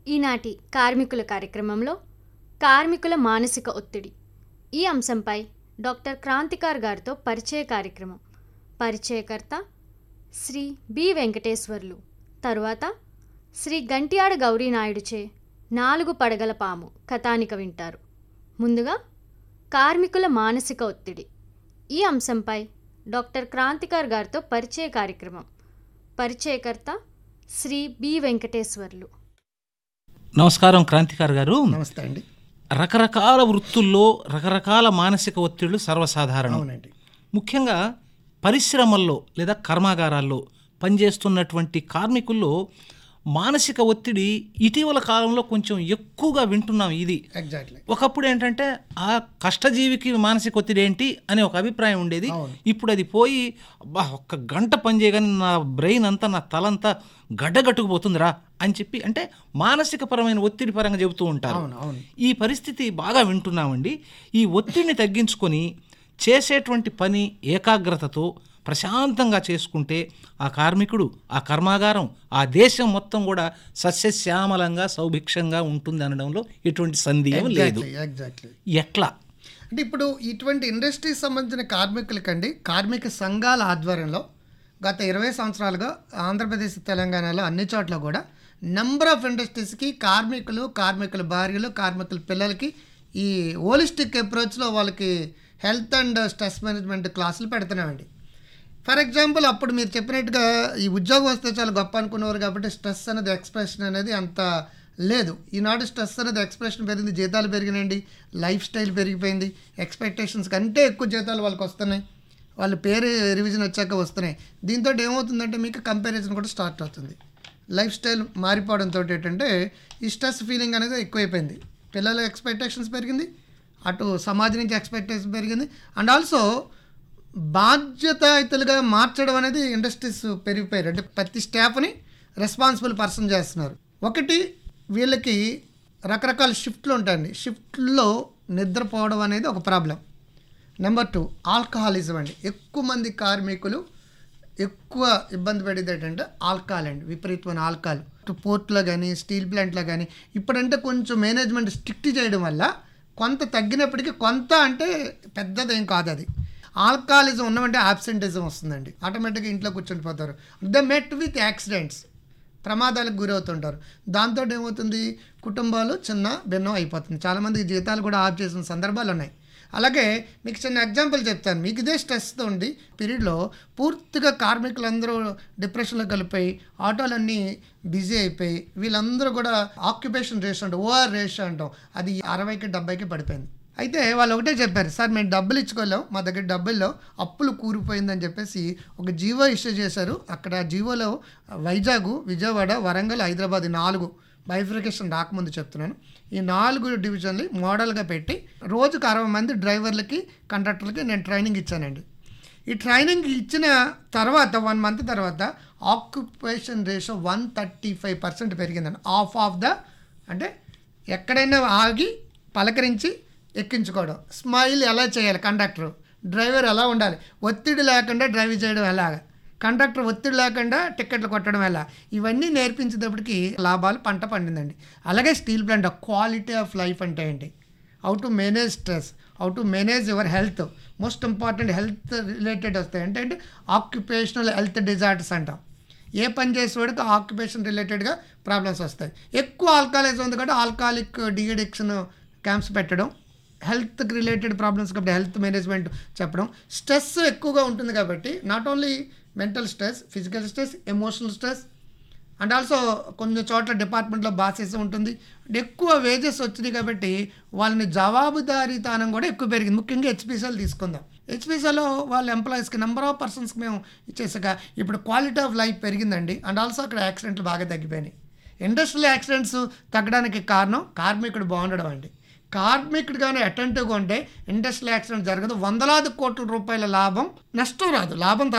ఈనాటి కార్మికుల కార్యక్రమంలో కార్మికుల మానసిక ఒత్తిడి ఈ అంశంపై డాక్టర్ క్రాంతికార్ గారితో పరిచయ కార్యక్రమం పరిచయకర్త శ్రీ బి వెంకటేశ్వర్లు తరువాత శ్రీ గంట్యాడ గౌరీనాయుడుచే నాలుగు పడగల పాము కథానిక వింటారు ముందుగా కార్మికుల మానసిక ఒత్తిడి ఈ అంశంపై డాక్టర్ క్రాంతికార్ గారితో పరిచయ కార్యక్రమం పరిచయకర్త శ్రీ బి వెంకటేశ్వర్లు నమస్కారం క్రాంతికార్ గారు నమస్తే అండి రకరకాల వృత్తుల్లో రకరకాల మానసిక ఒత్తిళ్లు సర్వసాధారణం అవునండి ముఖ్యంగా పరిశ్రమల్లో లేదా కర్మాగారాల్లో పనిచేస్తున్నటువంటి కార్మికుల్లో మానసిక ఒత్తిడి ఇటీవల కాలంలో కొంచెం ఎక్కువగా వింటున్నాం ఇది ఎగ్జాక్ట్లీ ఒకప్పుడు ఏంటంటే ఆ కష్టజీవికి మానసిక ఒత్తిడి ఏంటి అనే ఒక అభిప్రాయం ఉండేది అవును. ఇప్పుడు అది పోయి అబ్బా ఒక్క గంట పని చేయగానే నా బ్రెయిన్ అంతా నా తలంతా గడ్డగట్టుకుపోతుందిరా అని చెప్పి అంటే మానసిక పరమైన ఒత్తిడి పరంగా చెబుతూ ఉంటారు అవును అవును ఈ పరిస్థితి బాగా వింటున్నామండి ఈ ఒత్తిడిని తగ్గించుకొని చేసేటువంటి పని ఏకాగ్రతతో ప్రశాంతంగా చేసుకుంటే ఆ కార్మికుడు ఆ కర్మాగారం ఆ దేశం మొత్తం కూడా సస్యశ్యామలంగా సౌభిక్షంగా ఉంటుంది అనడంలో ఎటువంటి సందేహం లేదు ఎగ్జాక్ట్లీ ఎగ్జాక్ట్లీ ఎట్లా అంటే ఇప్పుడు ఇటువంటి ఇండస్ట్రీకి సంబంధించిన కార్మికులకండి కార్మిక సంఘాల ఆధ్వర్యంలో గత ఇరవై సంవత్సరాలుగా ఆంధ్రప్రదేశ్ తెలంగాణలో అన్ని చోట్ల కూడా నెంబర్ ఆఫ్ ఇండస్ట్రీస్కి కార్మికులు కార్మికుల భార్యలు కార్మికుల పిల్లలకి ఈ హోలిస్టిక్ అప్రోచ్లో వాళ్ళకి హెల్త్ అండ్ స్ట్రెస్ మేనేజ్మెంట్ క్లాసులు పెడుతున్నామండి ఫర్ ఎగ్జాంపుల్ అప్పుడు మీరు చెప్పినట్టుగా ఈ ఉద్యోగం వస్తే చాలా గొప్ప అనుకునేవారు కాబట్టి స్ట్రెస్ అనేది ఎక్స్ప్రెషన్ అనేది అంత లేదు ఈనాడు స్ట్రెస్ అనేది ఎక్స్ప్రెషన్ పెరిగింది జీతాలు పెరిగినాయండి లైఫ్ స్టైల్ పెరిగిపోయింది ఎక్స్పెక్టేషన్స్ కంటే ఎక్కువ జీతాలు వాళ్ళకి వస్తున్నాయి వాళ్ళ పేరు రివిజన్ వచ్చాక వస్తున్నాయి దీంతో ఏమవుతుందంటే మీకు కంపారిజన్ కూడా స్టార్ట్ అవుతుంది లైఫ్ స్టైల్ మారిపోవడంతో ఏంటంటే ఈ స్ట్రెస్ ఫీలింగ్ అనేది ఎక్కువైపోయింది పిల్లల ఎక్స్పెక్టేషన్స్ పెరిగింది అటు సమాజం నుంచి ఎక్స్పెక్టేషన్ పెరిగింది అండ్ ఆల్సో బాధ్యతాయుతులుగా మార్చడం అనేది ఇండస్ట్రీస్ పెరిగిపోయారు అంటే ప్రతి స్టాఫ్ని రెస్పాన్సిబుల్ పర్సన్ చేస్తున్నారు ఒకటి వీళ్ళకి రకరకాల షిఫ్ట్లు ఉంటాయండి షిఫ్ట్లో నిద్రపోవడం అనేది ఒక ప్రాబ్లం నెంబర్ టూ ఆల్కహాలిజం అండి ఎక్కువ మంది కార్మికులు ఎక్కువ ఇబ్బంది పడేది ఏంటంటే ఆల్కహాల్ అండి విపరీతమైన ఆల్కహాల్ పోర్ట్లో కానీ స్టీల్ ప్లాంట్లో కానీ ఇప్పుడంటే కొంచెం మేనేజ్మెంట్ స్ట్రిక్ట్ చేయడం వల్ల కొంత తగ్గినప్పటికీ కొంత అంటే పెద్దదేం కాదు అది ఆల్కహాలిజం ఉన్నమంటే ఆబ్సెంటిజం వస్తుందండి ఆటోమేటిక్గా ఇంట్లో కూర్చుండిపోతారు ద మెట్ విత్ యాక్సిడెంట్స్ ప్రమాదాలకు గురవుతుంటారు దాంతో ఏమవుతుంది కుటుంబాలు చిన్న భిన్నం అయిపోతుంది చాలామంది జీతాలు కూడా ఆఫ్ చేసిన సందర్భాలు ఉన్నాయి అలాగే మీకు చిన్న ఎగ్జాంపుల్ చెప్తాను మీకు ఇదే స్ట్రెస్తో ఉండి పీరియడ్లో పూర్తిగా కార్మికులందరూ డిప్రెషన్లో కలిపోయి ఆటోలన్నీ బిజీ అయిపోయి వీళ్ళందరూ కూడా ఆక్యుపేషన్ రేషియో అంటే ఓఆర్ రేషియో అంటాం అది అరవైకి డెబ్బైకి పడిపోయింది అయితే వాళ్ళు ఒకటే చెప్పారు సార్ మేము డబ్బులు ఇచ్చుకోలేం మా దగ్గర డబ్బుల్లో అప్పులు కూరిపోయిందని చెప్పేసి ఒక జీవో ఇష్యూ చేశారు అక్కడ జీవోలో వైజాగ్ విజయవాడ వరంగల్ హైదరాబాద్ ఈ నాలుగు బైఫికేషన్ రాకముందు చెప్తున్నాను ఈ నాలుగు డివిజన్లు మోడల్గా పెట్టి రోజుకు అరవై మంది డ్రైవర్లకి కండక్టర్లకి నేను ట్రైనింగ్ ఇచ్చానండి ఈ ట్రైనింగ్ ఇచ్చిన తర్వాత వన్ మంత్ తర్వాత occupation ratio one thirty five percent పెరిగిందండి ఆఫ్ ఆఫ్ ద అంటే ఎక్కడైనా ఆగి పలకరించి ఎక్కించుకోవడం స్మైల్ ఎలా చేయాలి కండక్టర్ డ్రైవర్ ఎలా ఉండాలి ఒత్తిడి లేకుండా డ్రైవ్ చేయడం ఎలాగ కండక్టర్ ఒత్తిడి లేకుండా టికెట్లు కొట్టడం ఎలా ఇవన్నీ నేర్పించేటప్పటికి లాభాలు పంట పండిందండి అలాగే steel plant quality of life అంటే ఏంటి how to manage stress how to manage your health most important health related వస్తాయి అంటే అంటే ఆక్యుపేషనల్ హెల్త్ డిజార్డర్స్ అంటాం ఏ పని చేసేవాడికి ఆక్యుపేషన్ రిలేటెడ్గా ప్రాబ్లమ్స్ వస్తాయి ఎక్కువ ఆల్కహాలిజం ఉంది కాబట్టి ఆల్కహాలిక్ డిఎడిక్షన్ క్యాంప్స్ పెట్టడం హెల్త్కి రిలేటెడ్ ప్రాబ్లమ్స్ కాబట్టి హెల్త్ మేనేజ్మెంట్ చెప్పడం స్ట్రెస్ ఎక్కువగా ఉంటుంది కాబట్టి not only mental stress physical stress emotional stress and also కొన్ని చోట్ల డిపార్ట్మెంట్లో బాసెస్ ఉంటుంది ఎక్కువ వేజెస్ వచ్చినాయి కాబట్టి వాళ్ళని జవాబుదారీతనం కూడా ఎక్కువ పెరిగింది ముఖ్యంగా హెచ్పిసిఎల్ తీసుకుందాం హెచ్పిసిఎల్లో వాళ్ళ ఎంప్లాయీస్కి నెంబర్ ఆఫ్ పర్సన్స్కి మేము ఇచ్చేసాక ఇప్పుడు క్వాలిటీ ఆఫ్ లైఫ్ పెరిగిందండి అండ్ ఆల్సో అక్కడ యాక్సిడెంట్లు బాగా తగ్గిపోయినాయి ఇండస్ట్రియల్ యాక్సిడెంట్స్ తగ్గడానికి కారణం కార్మికుడు బాగుండడం అండి కార్మికుడు కానీ అటెంటివ్గా ఉంటే ఇండస్ట్రియల్ యాక్సిడెంట్ జరగదు వందలాది కోట్ల రూపాయల లాభం నష్టం రాదు లాభం